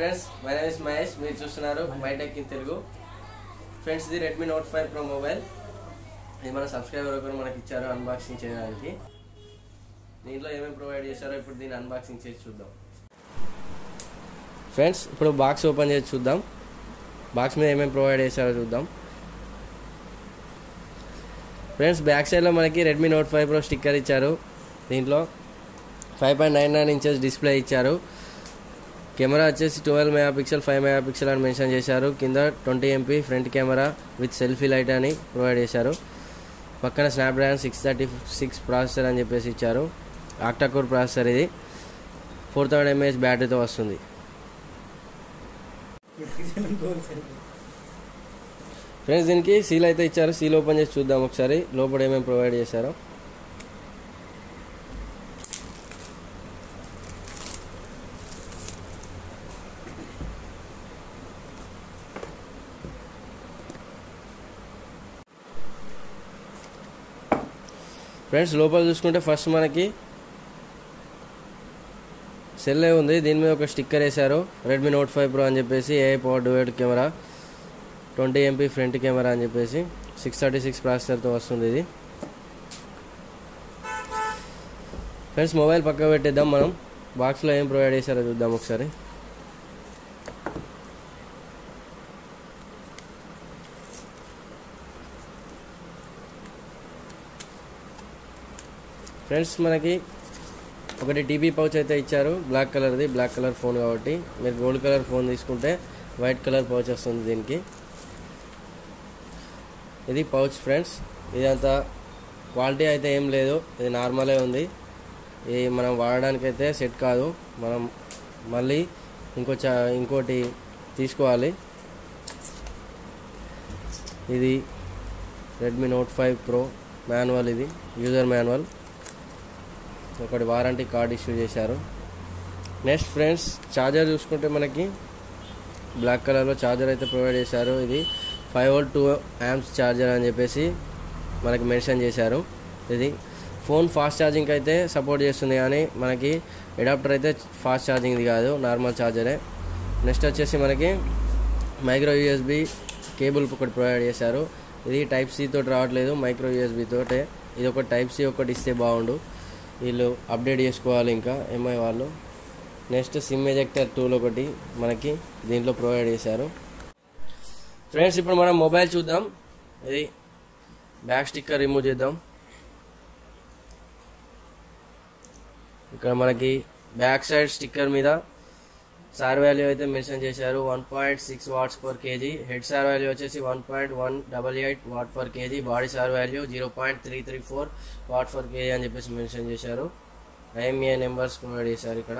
friends my name is Mahesh మీరు చూస్తున్నారు Bytech in Telugu friends ఇది Redmi note five pro mobile ఇది మన సబ్స్క్రైబర్ ఒకరు మనకి ఇచ్చారు అన్బాక్సింగ్ చేయడానికి దీంట్లో ఏమేమి ప్రొవైడ్ చేశారో ఇప్పుడు దీన్ని అన్బాక్సింగ్ చేసి చూద్దాం ఫ్రెండ్స్ ఇప్పుడు బాక్స్ ఓపెన్ చేసి చూద్దాం బాక్స్ మీద ఏమేమి ప్రొవైడ్ చేశారో చూద్దాం ఫ్రెండ్స్ బ్యాక్ సైడ్లో మనకి Redmi note five pro sticker ఇచ్చారు దీంట్లో five point nine nine inches display ఇచ్చారు కెమెరా వచ్చేసి twelve megapixel five megapixel అని మెన్షన్ చేశారు కింద twenty MP front camera with selfie light అని ప్రొవైడ్ చేశారు పక్కన Snapdragon six thirty six processor అని చెప్పేసి ఇచ్చారు ఆక్టాకోర్ ప్రాసెసర్ ఇది ఫోర్ థౌసండ్ ఎంఏహెచ్ బ్యాటరీతో వస్తుంది ఫ్రెండ్స్ దీనికి సీల్ అయితే ఇచ్చారు సీల్ ఓపెన్ చేసి చూద్దాం ఒకసారి లోపల ఏమేమి ప్రొవైడ్ చేశారో ఫ్రెండ్స్ లోపల చూసుకుంటే ఫస్ట్ మనకి సెల్లే ఉంది దీని మీద ఒక స్టిక్కర్ వేశారు రెడ్మీ నోట్ ఫైవ్ ప్రో అని చెప్పేసి a power duet camera twenty MP front camera అని చెప్పేసి సిక్స్ థర్టీ సిక్స్ ప్రాసెసర్తో వస్తుంది ఇది ఫ్రెండ్స్ మొబైల్ పక్క పెట్టేద్దాం మనం బాక్స్లో ఏం ప్రొవైడ్ చేశారో చూద్దాం ఒకసారి ఫ్రెండ్స్ మనకి ఒకటి టీబీ పౌచ్ అయితే ఇచ్చారు బ్లాక్ కలర్ది బ్లాక్ కలర్ ఫోన్ కాబట్టి మీరు గోల్డ్ కలర్ ఫోన్ తీసుకుంటే వైట్ కలర్ పౌచ్ వస్తుంది దీనికి ఇది పౌచ్ ఫ్రెండ్స్ ఇదంతా క్వాలిటీ అయితే ఏం లేదు ఇది నార్మలే ఉంది ఇది మనం వాడడానికి అయితే సెట్ కాదు మనం మళ్ళీ ఇంకో చా ఇంకోటి తీసుకోవాలి ఇది Redmi note five pro manual ఇది యూజర్ మాన్యువల్ ఒకటి వారంటీ కార్డ్ ఇష్యూ చేశారు నెక్స్ట్ ఫ్రెండ్స్ ఛార్జర్ చూసుకుంటే మనకి బ్లాక్ కలర్లో ఛార్జర్ అయితే ప్రొవైడ్ చేశారు ఇది five volt two amps charger అని చెప్పేసి మనకి మెన్షన్ చేశారు ఇది ఫోన్ ఫాస్ట్ ఛార్జింగ్ అయితే సపోర్ట్ చేస్తుంది కానీ మనకి అడాప్టర్ అయితే ఫాస్ట్ ఛార్జింగ్ది కాదు నార్మల్ ఛార్జరే నెక్స్ట్ వచ్చేసి మనకి మైక్రో యూఎస్బి కేబుల్ ఒకటి ప్రొవైడ్ చేశారు ఇది టైప్ సి తోటి రావట్లేదు మైక్రో యూఎస్బి తోటే ఇది ఒక టైప్ సి ఒకటి ఇస్తే బాగుండు వీళ్ళు అప్డేట్ చేసుకోవాలి ఇంకా ఎంఐ వాళ్ళు నెక్స్ట్ సిమ్ ఎజెక్టర్ టూల్ ఒకటి మనకి దీంట్లో ప్రొవైడ్ చేశారు ఫ్రెండ్స్ ఇప్పుడు మనం మొబైల్ చూద్దాం ఇది బ్యాక్ స్టిక్కర్ రిమూవ్ చేద్దాం ఇక్కడ మనకి బ్యాక్ సైడ్ స్టిక్కర్ మీద సార్ వాల్యూ అయితే మెన్షన్ చేశారు one point six watts per KG head SAR value వచ్చేసి one point one double eight watt per KG body SAR value zero point three three four watt per KG అని చెప్పేసి mention చేశారు IMA numbers provide చేశారు ఇక్కడ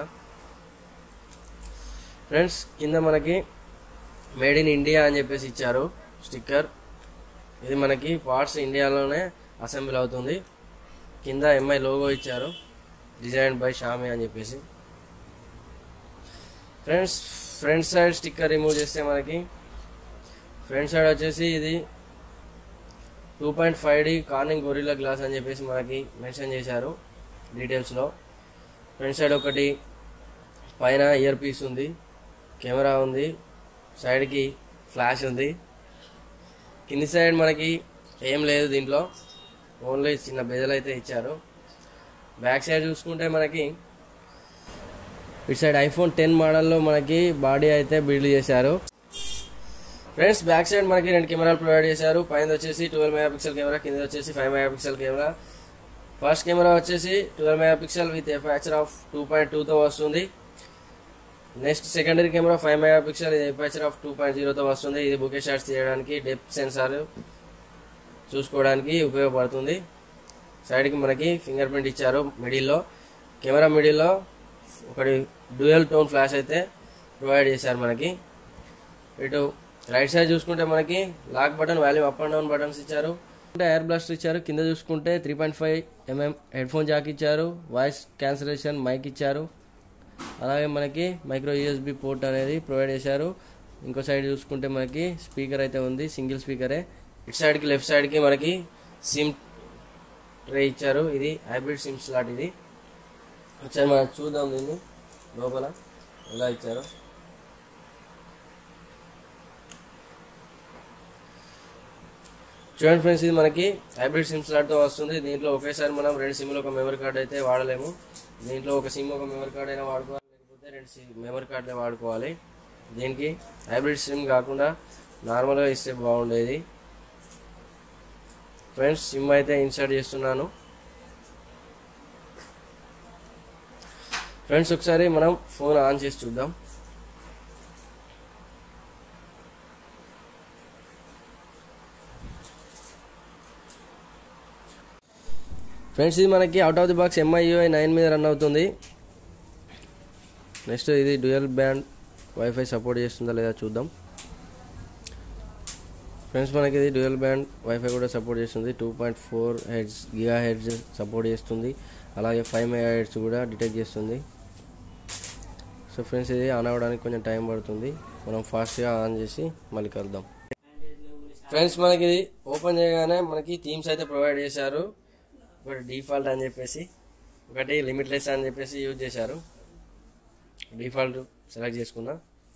friends కింద మనకి made in India అని చెప్పేసి ఇచ్చారు స్టిక్కర్ ఇది మనకి పార్ట్స్ ఇండియాలోనే అసెంబ్లీ అవుతుంది కింద ఎంఐ లోగో ఇచ్చారు డిజైన్ బై షామి అని చెప్పేసి friends front side sticker remove చేస్తే మనకి ఫ్రంట్ సైడ్ వచ్చేసి ఇది two point five D Corning Gorilla glass అని చెప్పేసి మనకి మెన్షన్ చేశారు డీటెయిల్స్లో ఫ్రంట్ సైడ్ ఒకటి పైన ఇయర్ పీస్ ఉంది కెమెరా ఉంది సైడ్కి ఫ్లాష్ ఉంది కింది సైడ్ మనకి ఏం లేదు దీంట్లో ఓన్లీ చిన్న బెజల్ అయితే ఇచ్చారు బ్యాక్ సైడ్ చూసుకుంటే మనకి ఇటు సైడ్ ఐఫోన్ టెన్ మోడల్లో మనకి బాడీ అయితే బిల్డ్ చేశారు ఫ్రెండ్స్ బ్యాక్ సైడ్ మనకి రెండు కెమెరాలు ప్రొవైడ్ చేశారు పైన వచ్చేసి ట్వెల్వ్ మెగా పిక్సెల్ కెమెరా కింద వచ్చేసి five megapixel camera first camera వచ్చేసి twelve megapixel with aperture of two point టూతో వస్తుంది next secondary camera five megapixel ఇది ఎఫాచర్ ఆఫ్ టూ పాయింట్ జీరోతో వస్తుంది ఇది బుకే షాట్స్ తీయడానికి డెప్త్ సెన్సార్ చూసుకోవడానికి ఉపయోగపడుతుంది సైడ్కి మనకి ఫింగర్ ప్రింట్ ఇచ్చారు మిడిల్లో కెమెరా మిడిల్లో ఒకటి డ్యూయల్ టోన్ ఫ్లాష్ అయితే ప్రొవైడ్ చేశారు మనకి ఇటు రైట్ సైడ్ చూసుకుంటే మనకి lock button volume up and down buttons ఇచ్చారు ఎయిర్ బ్లాస్టర్ ఇచ్చారు కింద చూసుకుంటే three point five MM headphone jack ఇచ్చారు వాయిస్ క్యాన్సలేషన్ మైక్ ఇచ్చారు అలాగే మనకి మైక్రో యూఎస్బి పోర్ట్ అనేది ప్రొవైడ్ చేశారు ఇంకో సైడ్ చూసుకుంటే మనకి స్పీకర్ అయితే ఉంది సింగిల్ స్పీకరే ఇటు సైడ్కి లెఫ్ట్ సైడ్కి మనకి సిమ్ ట్రే ఇచ్చారు ఇది హైబ్రిడ్ సిమ్ స్లాట్ ఇది ఒకసారి మనం చూద్దాం దీన్ని లోపల ఎలా ఇచ్చారు చూడండి ఫ్రెండ్స్ ఇది మనకి హైబ్రిడ్ సిమ్ స్లాట్తో వస్తుంది దీంట్లో ఒకేసారి మనం రెండు సిమ్లు ఒక మెమరీ కార్డ్ అయితే వాడలేము దీంట్లో ఒక సిమ్ ఒక మెమరీ కార్డ్ అయినా వాడుకోవాలి లేకపోతే రెండు సిమ్ మెమరీ కార్డులే వాడుకోవాలి దీనికి హైబ్రిడ్ సిమ్ కాకుండా నార్మల్గా ఇస్తే బాగుండేది ఫ్రెండ్స్ సిమ్ అయితే ఇన్సర్ట్ చేస్తున్నాను ఫ్రెండ్స్ ఒకసారి మనం ఫోన్ ఆన్ చేసి చూద్దాం ఫ్రెండ్స్ ఇది మనకి out of the box MIUI nine మీద రన్ అవుతుంది నెక్స్ట్ ఇది డ్యూయల్ బ్యాండ్ వైఫై సపోర్ట్ చేస్తుందా లేదా చూద్దాం ఫ్రెండ్స్ మనకి ఇది డ్యూయల్ బ్యాండ్ వైఫై కూడా సపోర్ట్ చేస్తుంది two point four hertz gigahertz support చేస్తుంది అలాగే ఫైవ్ మెగా హెడ్స్ కూడా డిటెక్ట్ చేస్తుంది సో ఫ్రెండ్స్ ఇది ఆన్ అవ్వడానికి కొంచెం టైం పడుతుంది మనం ఫాస్ట్గా ఆన్ చేసి మళ్ళీ కలుద్దాం ఫ్రెండ్స్ మనకి ఇది ఓపెన్ చేయగానే మనకి థీమ్స్ అయితే ప్రొవైడ్ చేశారు ఒకటి డిఫాల్ట్ అని చెప్పేసి ఒకటి లిమిట్లెస్ అని చెప్పేసి యూజ్ చేశారు డిఫాల్ట్ సెలెక్ట్ చేసుకున్నా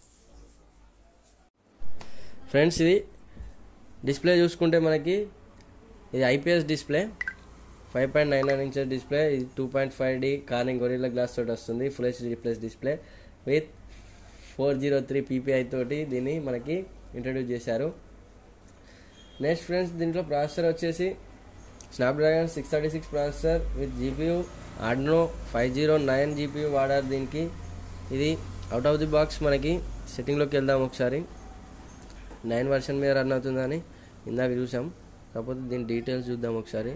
ఫ్రెండ్స్ ఇది డిస్ప్లే చూసుకుంటే మనకి ఇది IPS display five point nine nine inches display ఇది two point five D Corning Gorilla glass తోటి వస్తుంది full HD plus display with four zero three PPI తోటి దీన్ని మనకి ఇంట్రడ్యూస్ చేశారు నెక్స్ట్ ఫ్రెండ్స్ దీంట్లో ప్రాసెసర్ వచ్చేసి Snapdragon six thirty six processor with GPU Adreno five zero nine GPU వాడారు దీనికి ఇది అవుట్ ఆఫ్ ది బాక్స్ మనకి సెట్టింగ్లోకి వెళ్దాం ఒకసారి నైన్ వర్షన్ మీద రన్ అవుతుందని ఇందాక చూసాం కాకపోతే దీని డీటెయిల్స్ చూద్దాం ఒకసారి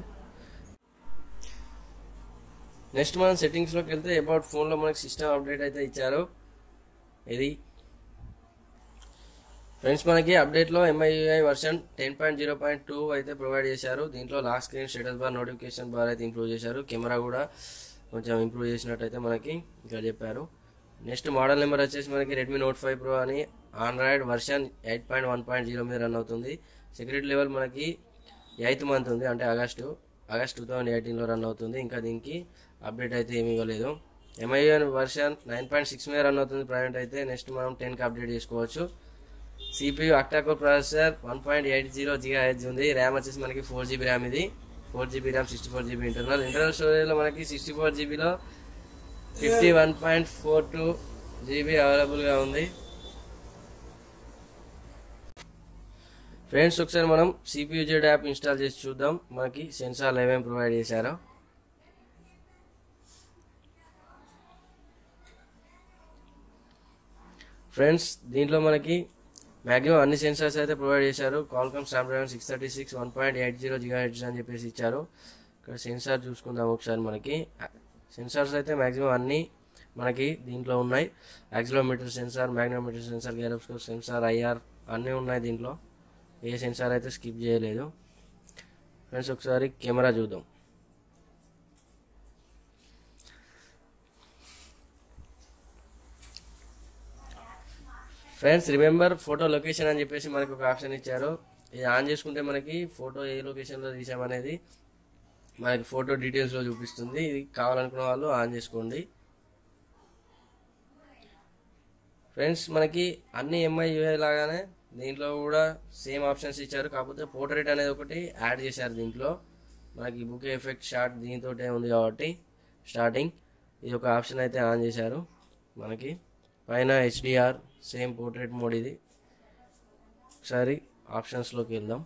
నెక్స్ట్ మనం సెట్టింగ్స్లోకి వెళ్తే అబౌట్ ఫోన్లో మనకి సిస్టమ్ అప్డేట్ అయితే ఇచ్చారు ఇది ఫ్రెండ్స్ మనకి అప్డేట్లో MIUI version ten point zero point two అయితే ప్రొవైడ్ చేశారు దీంట్లో last screen status bar notification bar అయితే ఇంప్రూవ్ చేశారు కెమెరా కూడా కొంచెం ఇంప్రూవ్ చేసినట్టయితే మనకి ఇక్కడ చెప్పారు నెక్స్ట్ మోడల్ నెంబర్ వచ్చేసి మనకి రెడ్మీ నోట్ ఫైవ్ ప్రో అని Android version eight point one point zero మీద రన్ అవుతుంది సెక్యూరిటీ లెవెల్ మనకి ఎయిత్ మంత్ ఉంది అంటే ఆగస్టు ఆగస్ట్ టూ థౌజండ్ ఎయిటీన్లో రన్ అవుతుంది ఇంకా దీనికి అప్డేట్ అయితే ఏమీ ఇవ్వలేదు ఎంఐఎన్ వర్షన్ నైన్ పాయింట్ సిక్స్ మీద రన్ అవుతుంది ప్రజెంట్ అయితే నెక్స్ట్ మనం టెన్కి అప్డేట్ చేసుకోవచ్చు CPU octacore processor one point eight zero giga H ఉంది ర్యామ్ వచ్చేసి మనకి ఫోర్ జీబీ ర్యామ్ ఇది four GB RAM sixty four GB internal internal స్టోరేజ్లో మనకి సిక్స్టీ ఫోర్ జీబీలో fifty one point four two GB అవైలబుల్గా ఉంది ఫ్రెండ్స్ ఒకసారి మనం సిపియూ జెడ్ యాప్ ఇన్స్టాల్ చేసి చూద్దాం మనకి సెన్సార్లు ఏమేమి ప్రొవైడ్ చేశారో ఫ్రెండ్స్ దీంట్లో మనకి మ్యాక్సిమం అన్ని సెన్సార్స్ అయితే ప్రొవైడ్ చేశారు Qualcomm Snapdragon six thirty six one point eight zero gigahertz అని చెప్పేసి ఇచ్చారు ఇక్కడ సెన్సార్ చూసుకుందాం ఒకసారి మనకి సెన్సార్స్ అయితే మ్యాక్సిమం అన్నీ మనకి దీంట్లో ఉన్నాయి accelerometer sensor magnetometer sensor gyroscope sensor IR అన్నీ ఉన్నాయి దీంట్లో ఏ సెన్సార్ అయితే స్కిప్ చేయలేదు ఫ్రెండ్స్ ఒకసారి కెమెరా చూద్దాం ఫ్రెండ్స్ రిమెంబర్ ఫోటో లొకేషన్ అని చెప్పేసి మనకి ఒక ఆప్షన్ ఇచ్చారు ఇది ఆన్ చేసుకుంటే మనకి ఫోటో ఏ లొకేషన్లో తీసామనేది మనకి ఫోటో డీటెయిల్స్లో చూపిస్తుంది ఇది కావాలనుకున్న వాళ్ళు ఆన్ చేసుకోండి ఫ్రెండ్స్ మనకి అన్ని ఎంఐ యూఐ లాగానే దీంట్లో కూడా సేమ్ ఆప్షన్స్ ఇచ్చారు కాకపోతే పోర్ట్రేట్ అనేది ఒకటి యాడ్ చేశారు దీంట్లో మనకి బుక్ ఎఫెక్ట్ షార్ట్ దీంతో ఉంది కాబట్టి స్టార్టింగ్ ఇది ఒక ఆప్షన్ అయితే ఆన్ చేశారు మనకి పైన హెచ్డిఆర్ సేమ్ పోర్ట్రేట్ మోడ్ ఇది ఒకసారి ఆప్షన్స్లోకి వెళ్దాం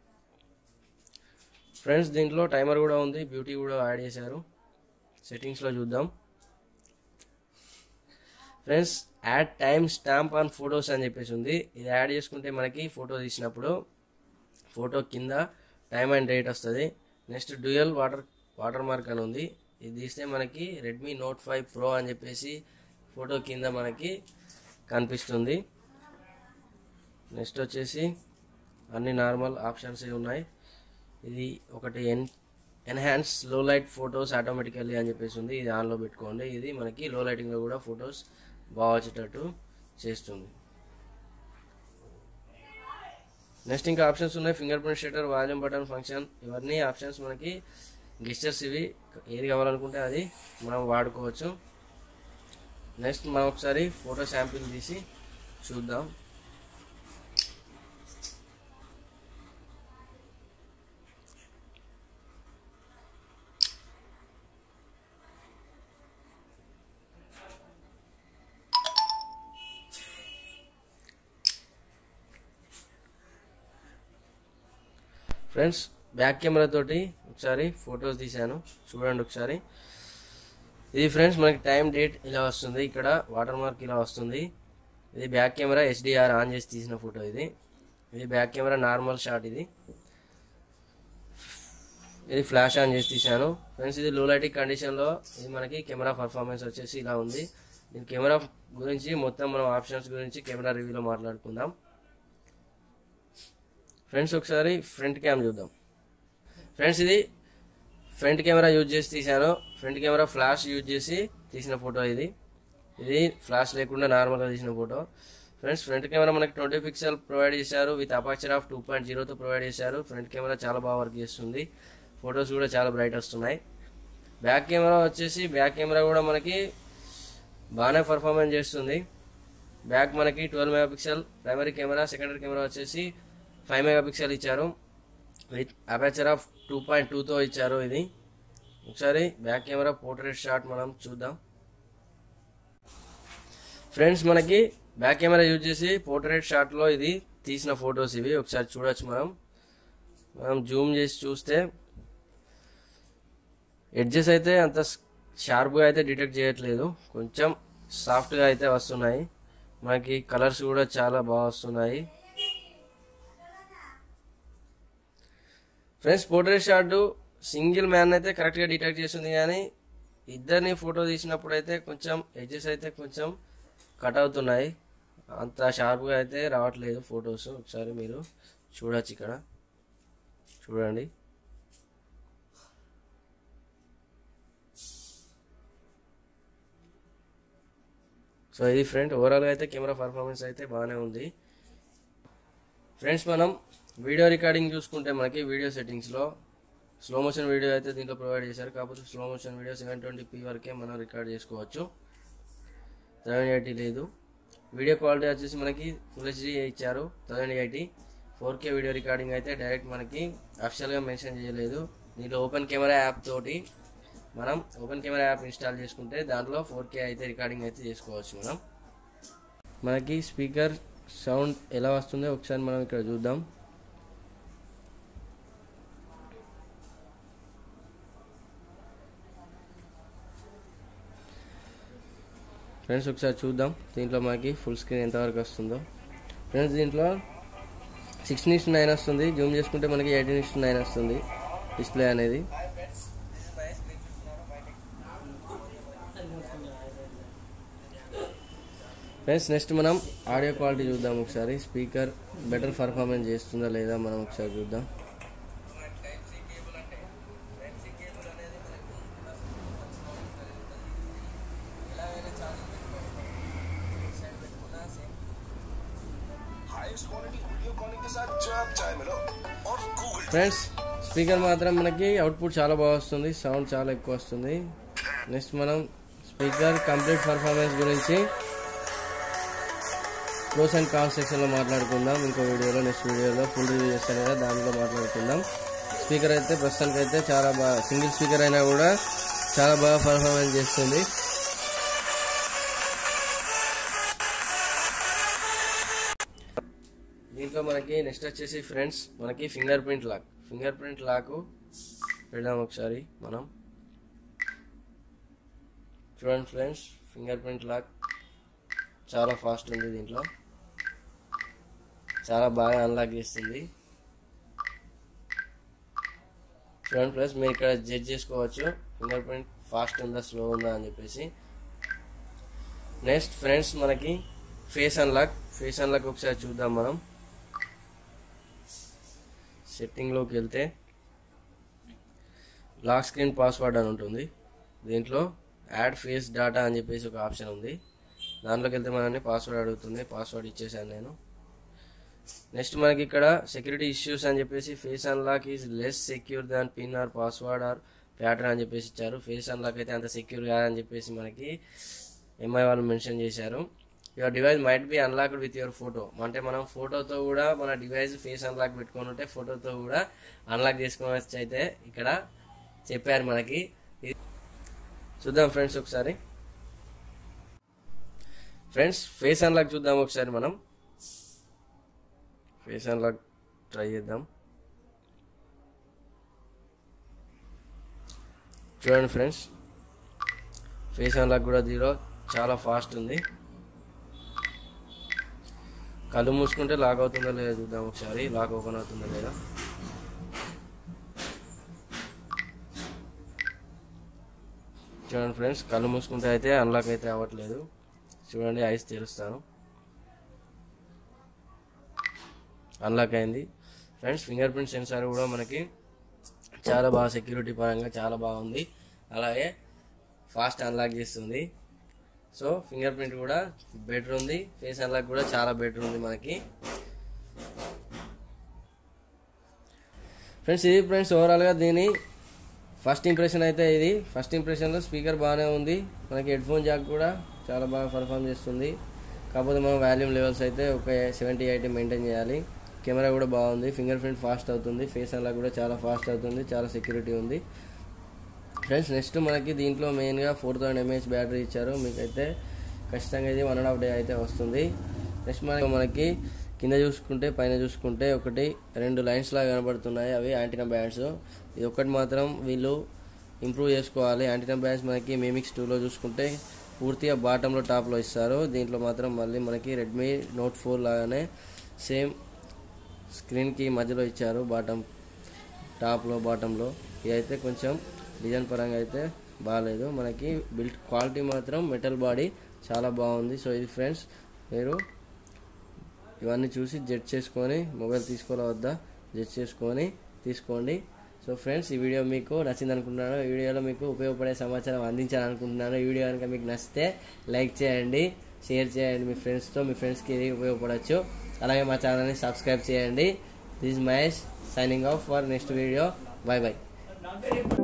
ఫ్రెండ్స్ దీంట్లో టైమర్ కూడా ఉంది బ్యూటీ కూడా యాడ్ చేశారు సెట్టింగ్స్లో చూద్దాం friends add time stamp on photos అని చెప్పేసి ఉంది ఇది యాడ్ చేసుకుంటే మనకి ఫోటో తీసినప్పుడు ఫోటో కింద టైమ్ అండ్ డేట్ వస్తుంది next dual water watermark అని ఉంది ఇది తీస్తే మనకి రెడ్మీ నోట్ ఫైవ్ ప్రో అని చెప్పేసి ఫోటో కింద మనకి కనిపిస్తుంది నెక్స్ట్ వచ్చేసి అన్ని నార్మల్ ఆప్షన్స్ ఉన్నాయి ఇది ఒకటి ఎన్ enhance low light photos automatically అని చెప్పేసి ఉంది ఇది ఆన్లో పెట్టుకోండి ఇది మనకి లో లైటింగ్లో కూడా ఫొటోస్ బాగా వచ్చేటట్టు చేస్తుంది నెక్స్ట్ ఇంకా ఆప్షన్స్ ఉన్నాయి fingerprint shutter volume button function ఇవన్నీ ఆప్షన్స్ మనకి గెస్టర్స్ ఇవి ఏది కావాలనుకుంటే అది మనం వాడుకోవచ్చు నెక్స్ట్ మనం ఒకసారి ఫోటో శాంపిల్ తీసి చూద్దాం ఫ్రెండ్స్ బ్యాక్ కెమెరా తోటి ఒకసారి ఫొటోస్ తీశాను చూడండి ఒకసారి ఇది ఫ్రెండ్స్ మనకి టైం డేట్ ఇలా వస్తుంది ఇక్కడ వాటర్ మార్క్ ఇలా వస్తుంది ఇది బ్యాక్ కెమెరా హెచ్డిఆర్ ఆన్ చేసి తీసిన ఫోటో ఇది ఇది బ్యాక్ కెమెరా నార్మల్ షాట్ ఇది ఇది ఫ్లాష్ ఆన్ చేసి తీశాను ఫ్రెండ్స్ ఇది లో లైటింగ్ కండిషన్లో ఇది మనకి కెమెరా పర్ఫార్మెన్స్ వచ్చేసి ఇలా ఉంది దీని కెమెరా గురించి మొత్తం మనం ఆప్షన్స్ గురించి కెమెరా రివ్యూలో మాట్లాడుకుందాం ఫ్రెండ్స్ ఒకసారి ఫ్రంట్ క్యామ్ చూద్దాం ఫ్రెండ్స్ ఇది ఫ్రంట్ కెమెరా యూజ్ చేసి తీశాను ఫ్రంట్ కెమెరా ఫ్లాష్ యూజ్ చేసి తీసిన ఫోటో ఇది ఇది ఫ్లాష్ లేకుండా నార్మల్గా తీసిన ఫోటో ఫ్రెండ్స్ ఫ్రంట్ కెమెరా మనకి ట్వంటీ పిక్సెల్ ప్రొవైడ్ చేశారు with aperture of two point జీరోతో ప్రొవైడ్ చేశారు ఫ్రంట్ కెమెరా చాలా బాగా వర్క్ చేస్తుంది ఫొటోస్ కూడా చాలా బ్రైట్ వస్తున్నాయి బ్యాక్ కెమెరా వచ్చేసి బ్యాక్ కెమెరా కూడా మనకి బాగానే పర్ఫార్మెన్స్ చేస్తుంది బ్యాక్ మనకి twelve megapixel primary camera secondary camera వచ్చేసి ఫైవ్ మెగా పిక్సెల్ ఇచ్చారు with aperture of two point టూతో ఇచ్చారు ఇది ఒకసారి బ్యాక్ కెమెరా పోర్ట్రేట్ షాట్ మనం చూద్దాం ఫ్రెండ్స్ మనకి బ్యాక్ కెమెరా యూజ్ చేసి పోర్ట్రేట్ షాట్లో ఇది తీసిన ఫొటోస్ ఇవి ఒకసారి చూడొచ్చు మనం మనం జూమ్ చేసి చూస్తే ఎడ్జెస్ అయితే అంత షార్ప్గా అయితే డిటెక్ట్ చేయట్లేదు కొంచెం సాఫ్ట్గా అయితే వస్తున్నాయి మనకి కలర్స్ కూడా చాలా బాగా వస్తున్నాయి friends portrait shot single man అయితే కరెక్ట్గా డిటెక్ట్ చేస్తుంది కానీ ఇద్దరిని ఫోటో తీసినప్పుడు అయితే కొంచెం ఎడ్జెస్ అయితే కొంచెం కట్ అవుతున్నాయి అంత షార్ప్గా అయితే రావట్లేదు ఫొటోస్ ఒకసారి మీరు చూడొచ్చు ఇక్కడ చూడండి సో ఇది ఫ్రెండ్ ఓవరాల్గా అయితే కెమెరా పర్ఫార్మెన్స్ అయితే బాగానే ఉంది ఫ్రెండ్స్ మనం వీడియో రికార్డింగ్ చూసుకుంటే మనకి వీడియో సెట్టింగ్స్లో స్లో మోషన్ వీడియో అయితే దీంట్లో ప్రొవైడ్ చేశారు కాకపోతే slow motion video seven twenty P వరకే మనం రికార్డ్ చేసుకోవచ్చు థౌజండ్ ఎయిటీ లేదు వీడియో క్వాలిటీ వచ్చేసి మనకి ఫుల్ హెచ్డీ ఇచ్చారు thousand eighty four K video recording అయితే డైరెక్ట్ మనకి అఫిషియల్గా మెన్షన్ చేయలేదు దీంట్లో ఓపెన్ కెమెరా యాప్ తోటి మనం ఓపెన్ కెమెరా యాప్ ఇన్స్టాల్ చేసుకుంటే దాంట్లో ఫోర్ కే అయితే రికార్డింగ్ అయితే చేసుకోవచ్చు మనం మనకి స్పీకర్ సౌండ్ ఎలా వస్తుందో ఒకసారి మనం ఇక్కడ చూద్దాం ఫ్రెండ్స్ ఒకసారి చూద్దాం దీంట్లో మనకి ఫుల్ స్క్రీన్ ఎంతవరకు వస్తుందో ఫ్రెండ్స్ దీంట్లో సిక్స్టీన్ ఇస్ట్ నైన్ వస్తుంది జూమ్ చేసుకుంటే మనకి ఎయిటీన్ ఇస్ట్ నైన్ వస్తుంది డిస్ప్లే అనేది ఫ్రెండ్స్ నెక్స్ట్ మనం ఆడియో క్వాలిటీ చూద్దాం ఒకసారి స్పీకర్ బెటర్ పర్ఫార్మెన్స్ చేస్తుందా లేదా మనం ఒకసారి చూద్దాం हाईएस्ट क्वालिटी वीडियो कॉलिंग के साथ जो आप चाहे मिलो और गूगल ఫ్రెండ్స్ స్పీకర్ మాత్రం మనకి అవుట్పుట్ చాలా బాగా వస్తుంది సౌండ్ చాలా ఎక్కువ వస్తుంది నెక్స్ట్ మనం స్పీకర్ కంప్లీట్ పర్ఫార్మెన్స్ గురించి ప్రోస్ అండ్ కాన్స్ సెక్షన్లో మాట్లాడుకుందాం ఇంకో వీడియోలో నెక్స్ట్ వీడియోలో ఫుల్ రివ్యూ చేస్తాను కదా దాంట్లో మాట్లాడుకుందాం స్పీకర్ అయితే ప్రస్తుతానికి అయితే చాలా బాగా సింగిల్ స్పీకర్ అయినా కూడా చాలా బాగా పర్ఫార్మెన్స్ చేస్తుంది దీంట్లో మనకి నెక్స్ట్ వచ్చేసి ఫ్రెండ్స్ మనకి fingerprint lock fingerprint lock పెడదాం ఒకసారి మనం చూడండి ఫ్రెండ్స్ ఫింగర్ ప్రింట్ లాక్ చాలా ఫాస్ట్ ఉంది దీంట్లో చాలా బాగా అన్లాక్ చేస్తుంది చూడండి ఫ్రెండ్స్ మీరు ఇక్కడ జడ్జ్ చేసుకోవచ్చు ఫింగర్ ప్రింట్ ఫాస్ట్ ఉందా స్లో ఉందా అని చెప్పేసి నెక్స్ట్ ఫ్రెండ్స్ మనకి ఫేస్ అన్లాక్ ఫేస్ అన్లాక్ ఒకసారి చూద్దాం మనం సెట్టింగ్లోకి వెళ్తే లాక్ స్క్రీన్ పాస్వర్డ్ అని ఉంటుంది దీంట్లో యాడ్ ఫేస్ డాటా అని చెప్పేసి ఒక ఆప్షన్ ఉంది దాంట్లోకి వెళ్తే మనల్ని పాస్వర్డ్ అడుగుతుంది పాస్వర్డ్ ఇచ్చేసాను నేను నెక్స్ట్ మనకి ఇక్కడ సెక్యూరిటీ ఇష్యూస్ అని చెప్పేసి face unlock is less secure than pin or password or pattern అని చెప్పేసి ఇచ్చారు ఫేస్ అన్లాక్ అయితే అంత సెక్యూర్ కాదని చెప్పేసి మనకి ఎంఐ వాళ్ళు మెన్షన్ చేశారు your device might be unlocked with your photo అంటే మనం ఫోటోతో కూడా మన డివైస్ ఫేస్ అన్లాక్ పెట్టుకొని ఉంటే ఫోటోతో కూడా అన్లాక్ చేసుకోవచ్చు అయితే ఇక్కడ చెప్పారు మనకి ఇది- చూద్దాం ఫ్రెండ్స్ ఒకసారి ఫ్రెండ్స్ ఫేస్ అన్లాక్ చూద్దాం ఒకసారి మనం ఫేస్ అన్లాక్ ట్రై చేద్దాం చూడండి ఫ్రెండ్స్ ఫేస్ అన్లాక్ కూడా జీరో చాలా ఫాస్ట్ ఉంది కళ్ళు మూసుకుంటే లాక్ అవుతుందో లేదో చూద్దాం ఒకసారి లాక్ ఓపెన్ అవుతుందో లేదా చూడండి ఫ్రెండ్స్ కళ్ళు మూసుకుంటే అయితే అన్లాక్ అయితే అవ్వట్లేదు చూడండి ఐస్ తెరుస్తాను అన్లాక్ అయింది ఫ్రెండ్స్ ఫింగర్ ప్రింట్ సెన్సార్ కూడా మనకి చాలా బాగా సెక్యూరిటీ పరంగా చాలా బాగుంది అలాగే ఫాస్ట్ అన్లాక్ చేస్తుంది సో ఫింగర్ ప్రింట్ కూడా బెటర్ ఉంది ఫేస్ అన్లాక్ కూడా చాలా బెటర్ ఉంది మనకి ఫ్రెండ్స్ ఇది ఫ్రెండ్స్ ఓవరాల్గా దీని ఫస్ట్ ఇంప్రెషన్ అయితే ఇది ఫస్ట్ ఇంప్రెషన్లో స్పీకర్ బాగానే ఉంది మనకి హెడ్ ఫోన్ జాక్ కూడా చాలా బాగా పర్ఫామ్ చేస్తుంది కాకపోతే మనం వాల్యూమ్ లెవెల్స్ అయితే ఒక సెవెంటీ ఎయిటీ మెయింటైన్ చేయాలి కెమెరా కూడా బాగుంది ఫింగర్ ప్రింట్ ఫాస్ట్ అవుతుంది ఫేస్ అలా కూడా చాలా ఫాస్ట్ అవుతుంది చాలా సెక్యూరిటీ ఉంది ఫ్రెండ్స్ నెక్స్ట్ మనకి దీంట్లో మెయిన్గా ఫోర్ థౌసండ్ ఎంఏహెచ్ బ్యాటరీ ఇచ్చారు మీకైతే ఖచ్చితంగా ఇది వన్ అండ్ హాఫ్ డే అయితే వస్తుంది నెక్స్ట్ మనకి మనకి కింద చూసుకుంటే పైన చూసుకుంటే ఒకటి రెండు లైన్స్ లాగా కనబడుతున్నాయి అవి యాంటీనా బ్యాండ్స్ ఇది ఒకటి మాత్రం వీళ్ళు ఇంప్రూవ్ చేసుకోవాలి యాంటీనా బ్యాండ్స్ మనకి మేమిక్స్ టూలో చూసుకుంటే పూర్తిగా బాటంలో టాప్లో ఇస్తారు దీంట్లో మాత్రం మళ్ళీ మనకి రెడ్మీ నోట్ ఫోర్ లాగానే సేమ్ స్క్రీన్కి మధ్యలో ఇచ్చారు బాటం టాప్లో బాటంలో ఇది అయితే కొంచెం డిజైన్ పరంగా అయితే బాగాలేదు మనకి బిల్ట్ క్వాలిటీ మాత్రం మెటల్ బాడీ చాలా బాగుంది సో ఇది ఫ్రెండ్స్ మీరు ఇవన్నీ చూసి జడ్జ్ చేసుకొని మొబైల్ తీసుకోవాలా వద్దా జడ్జ్ చేసుకొని తీసుకోండి సో ఫ్రెండ్స్ ఈ వీడియో మీకు నచ్చింది అనుకుంటున్నాను ఈ వీడియోలో మీకు ఉపయోగపడే సమాచారం అందించాలనుకుంటున్నాను ఈ వీడియో కనుక మీకు నచ్చితే లైక్ చేయండి షేర్ చేయండి మీ ఫ్రెండ్స్తో మీ ఫ్రెండ్స్కి ఇది ఉపయోగపడవచ్చు అలాగే మా ఛానల్ని సబ్స్క్రైబ్ చేయండి this Mahesh signing off for next video bye bye